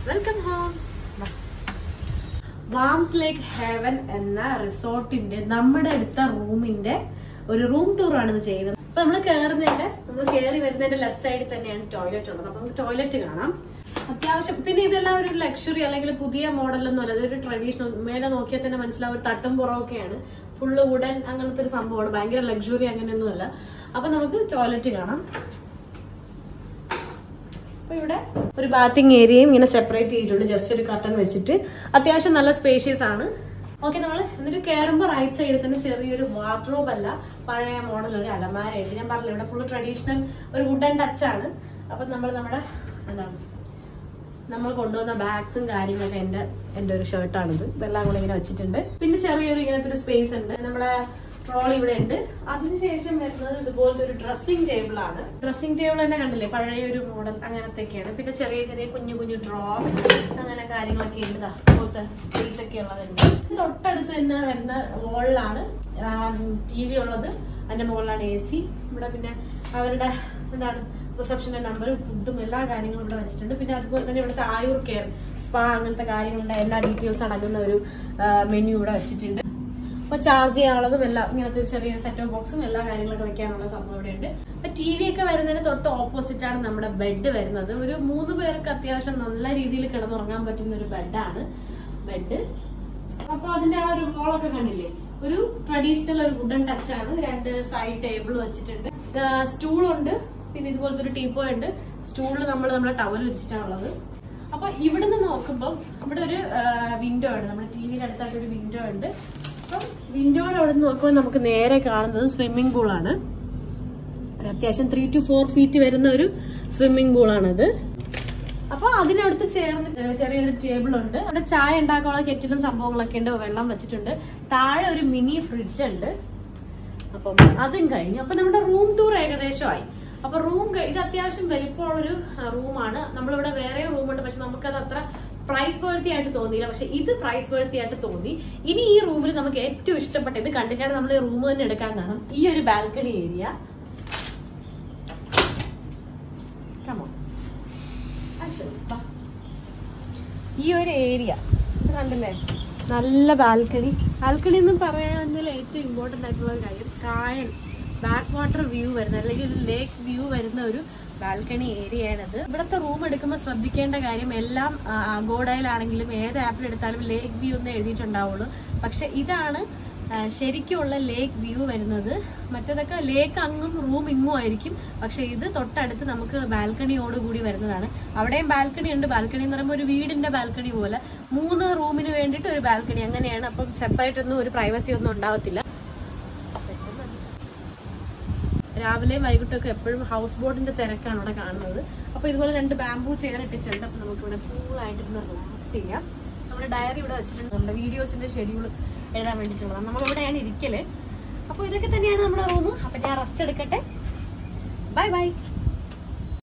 welcome home Warmth Lake Heaven എന്ന റിസോർട്ടിന്റെ നമ്മുടെ അടുത്ത റൂമിന്റെ ഒരു റൂം ടൂർ ആണ് ഇത് ചെയ്യുന്നത് അപ്പൊ നമ്മൾ കയറുന്നതിന്റെ നമ്മൾ കയറി വരുന്നതിന്റെ ലെഫ്റ്റ് സൈഡിൽ തന്നെയാണ് ടോയ്ലറ്റ് ഉള്ളത് അപ്പൊ നമുക്ക് ടോയ്ലറ്റ് കാണാം അത്യാവശ്യം പിന്നെ ഇതെല്ലാം ഒരു ലക്ഷറി അല്ലെങ്കിൽ പുതിയ മോഡലൊന്നും അല്ല ഇതൊരു ട്രഡീഷണൽ മേലെ നോക്കിയാൽ തന്നെ മനസ്സിലാവും ഒരു തട്ടും പുറമൊക്കെയാണ് ഫുള്ള് വുഡൻ അങ്ങനത്തെ ഒരു സംഭവമാണ് ഭയങ്കര ലക്ഷറി അങ്ങനെയൊന്നും അല്ല അപ്പൊ നമുക്ക് ടോയ്ലറ്റ് കാണാം അപ്പൊ ഇവിടെ ഒരു ബാത്തിങ് ഏരിയയും ഇങ്ങനെ സെപ്പറേറ്റ് ചെയ്തിട്ടുണ്ട് ജസ്റ്റ് ഒരു കർട്ടൺ വെച്ചിട്ട് അത്യാവശ്യം നല്ല സ്പേഷ്യസ് ആണ് ഓക്കെ നമ്മൾ എന്നിട്ട് കയറുമ്പോൾ റൈറ്റ് സൈഡിൽ തന്നെ ചെറിയൊരു വാർഡ്രോബ് അല്ല പഴയ മോഡൽ ഒരു അലമാരയുണ്ട് ഞാൻ പറഞ്ഞില്ല ഇവിടെ ഫുള്ള് ട്രഡീഷണൽ ഒരു വുഡൻ ടച്ച് ആണ് അപ്പൊ നമ്മൾ നമ്മുടെ എന്താണ് നമ്മൾ കൊണ്ടുവന്ന ബാഗ്സും കാര്യങ്ങളൊക്കെ എന്റെ എന്റെ ഒരു ഷർട്ടാണിത് ഇതെല്ലാം കൂടെ ഇങ്ങനെ വെച്ചിട്ടുണ്ട് പിന്നെ ചെറിയൊരു ഇങ്ങനത്തെ ഒരു സ്പേസ് ഉണ്ട് നമ്മുടെ ട്രോൾ ഇവിടെ ഉണ്ട് അതിനുശേഷം വരുന്നത് ഇതുപോലത്തെ ഒരു ഡ്രസ്സിംഗ് ടേബിൾ ആണ് ഡ്രസ്സിംഗ് ടേബിൾ തന്നെ കണ്ടില്ലേ പഴയ ഒരു മോഡൽ അങ്ങനത്തെയൊക്കെയാണ് പിന്നെ ചെറിയ ചെറിയ കുഞ്ഞു കുഞ്ഞു ഡ്രോ അങ്ങനെ കാര്യങ്ങളൊക്കെ ഉണ്ട് ദാ ഇതുപോലത്തെ സ്പേസ് ഒക്കെ ഉള്ളതുണ്ട് തൊട്ടടുത്ത് തന്നെ വരുന്ന വോളിലാണ് ടി വി ഉള്ളത് അതിന്റെ മുകളിലാണ് എ സി ഇവിടെ പിന്നെ അവരുടെ എന്താണ് റിസപ്ഷന്റെ നമ്പറും ഫുഡും എല്ലാ കാര്യങ്ങളും ഇവിടെ വെച്ചിട്ടുണ്ട് പിന്നെ അതുപോലെ തന്നെ ഇവിടുത്തെ ആയുർ കെയർ സ്പാ അങ്ങനത്തെ കാര്യങ്ങളുടെ എല്ലാ ഡീറ്റെയിൽസ് അടങ്ങുന്ന ഒരു മെനു ഇവിടെ വെച്ചിട്ടുണ്ട് അപ്പൊ ചാർജ് ചെയ്യാനുള്ളതും എല്ലാം ഇങ്ങനത്തെ ഒരു ചെറിയ സെറ്റ് ബോക്സും എല്ലാ കാര്യങ്ങളൊക്കെ വെക്കാനുള്ള സംഭവം ഇവിടെ ഉണ്ട് അപ്പൊ ടി വി ഒക്കെ വരുന്നതിന് തൊട്ട് ഓപ്പോസിറ്റ് ആണ് നമ്മുടെ ബെഡ് വരുന്നത് ഒരു മൂന്ന് പേർക്ക് അത്യാവശ്യം നല്ല രീതിയിൽ കിടന്നുറങ്ങാൻ പറ്റുന്ന ഒരു ബെഡാണ് ബെഡ് അപ്പൊ അതിന്റെ ആ ഒരു വോളൊക്കെ കണ്ടില്ലേ ഒരു ട്രഡീഷണൽ ഒരു വുഡൻ ടച്ച് ആണ് രണ്ട് സൈഡ് ടേബിൾ വെച്ചിട്ടുണ്ട് സ്റ്റൂൾ ഉണ്ട് പിന്നെ ഇതുപോലത്തെ ഒരു ടീപ്പോ ഉണ്ട് സ്റ്റൂളിൽ നമ്മൾ നമ്മുടെ ടവൽ വെച്ചിട്ടാണുള്ളത് അപ്പൊ ഇവിടുന്ന് നോക്കുമ്പോൾ ഇവിടെ ഒരു വിൻഡോ ഉണ്ട് നമ്മുടെ ടി വിയുടെ അടുത്തായിട്ട് ഒരു വിൻഡോ ഉണ്ട് അപ്പം വിൻഡോയുടെ അവിടെ നിന്ന് നോക്കുമ്പോൾ നമുക്ക് നേരെ കാണുന്നത് സ്വിമ്മിംഗ് പൂളാണ് അത്യാവശ്യം ത്രീ ടു ഫോർ ഫീറ്റ് വരുന്ന ഒരു സ്വിമ്മിംഗ് പൂളാണിത് അപ്പൊ അതിനടുത്ത് ചേർന്ന് ചെറിയൊരു ടേബിൾ ഉണ്ട് അവിടെ ചായ ഉണ്ടാക്കാനുള്ള കെറ്റിലും സംഭവങ്ങളൊക്കെ ഉണ്ട് വെള്ളം വെച്ചിട്ടുണ്ട് താഴെ ഒരു മിനി ഫ്രിഡ്ജ് ഉണ്ട് അപ്പം അതും കഴിഞ്ഞു അപ്പൊ നമ്മുടെ റൂം ടൂർ ഏകദേശമായി അപ്പൊ റൂം ഇത് അത്യാവശ്യം വലിപ്പമുള്ളൊരു റൂമാണ് നമ്മളിവിടെ വേറെ റൂമുണ്ട് പക്ഷെ നമുക്കത് അത്ര പ്രൈസ് വേർത്തി ആയിട്ട് തോന്നിയില്ല പക്ഷെ ഇത് പ്രൈസ് വേർത്തി ആയിട്ട് തോന്നി ഇനി ഈ റൂമിൽ നമുക്ക് ഏറ്റവും ഇഷ്ടപ്പെട്ട ഇത് കണ്ടിട്ടാണ് നമ്മൾ റൂം തന്നെ എടുക്കാൻ കാരണം ഈ ഒരു ബാൽക്കണി ഏരിയ ഈ ഒരു ഏരിയ കണ്ടില്ലേ നല്ല ബാൽക്കണി ബാൽക്കണി എന്ന് പറയാന്നതിൽ ഏറ്റവും ഇമ്പോർട്ടന്റ് ആയിട്ടുള്ള ഒരു കാര്യം കായൽ ബാക്ക് വാട്ടർ വ്യൂ വരുന്ന അല്ലെങ്കിൽ ഒരു ലേക്ക് വ്യൂ വരുന്ന ഒരു ബാൽക്കണി ഏരിയ ആണിത് ഇവിടുത്തെ റൂം എടുക്കുമ്പോൾ ശ്രദ്ധിക്കേണ്ട കാര്യം എല്ലാം ഗോഡയിലാണെങ്കിലും ഏത് ആപ്പിൽ എടുത്താലും ലേക്ക് വ്യൂ എന്ന് എഴുതിയിട്ടുണ്ടാവുള്ളൂ പക്ഷെ ഇതാണ് ശരിക്കുള്ള ലേക്ക് വ്യൂ വരുന്നത് മറ്റേതൊക്കെ ലേക്ക് അങ്ങും റൂം ഇങ്ങും ആയിരിക്കും പക്ഷെ ഇത് തൊട്ടടുത്ത് നമുക്ക് ബാൽക്കണിയോട് കൂടി വരുന്നതാണ് അവിടെയും ബാൽക്കണി ഉണ്ട് ബാൽക്കണി എന്ന് പറയുമ്പോൾ ഒരു വീടിന്റെ ബാൽക്കണി പോലെ മൂന്ന് റൂമിന് വേണ്ടിയിട്ട് ഒരു ബാൽക്കണി അങ്ങനെയാണ് അപ്പം സെപ്പറേറ്റ് ഒന്നും ഒരു പ്രൈവസി ഒന്നും ഉണ്ടാവത്തില്ല രാവിലെയും വൈകിട്ടൊക്കെ എപ്പോഴും ഹൗസ് ബോട്ടിന്റെ തിരക്കാണ് ഇവിടെ കാണുന്നത് അപ്പൊ ഇതുപോലെ രണ്ട് ബാംബൂ ചെയർ ഇട്ടിട്ടുണ്ട് അപ്പൊ നമുക്ക് ഇവിടെ കൂളായിട്ട് ഇരുന്ന് റിലാക്സ് ചെയ്യാം നമ്മുടെ ഡയറി ഇവിടെ വെച്ചിട്ടുണ്ട് നമ്മുടെ വീഡിയോസിന്റെ ഷെഡ്യൂൾ എഴുതാൻ വേണ്ടിയിട്ടുള്ളത് നമ്മൾ ഇവിടെയാണ് ഇരിക്കല് അപ്പൊ ഇതൊക്കെ തന്നെയാണ് നമ്മുടെ റൂം അപ്പൊ ഞാൻ റെസ്റ്റ് എടുക്കട്ടെ ബൈ ബൈ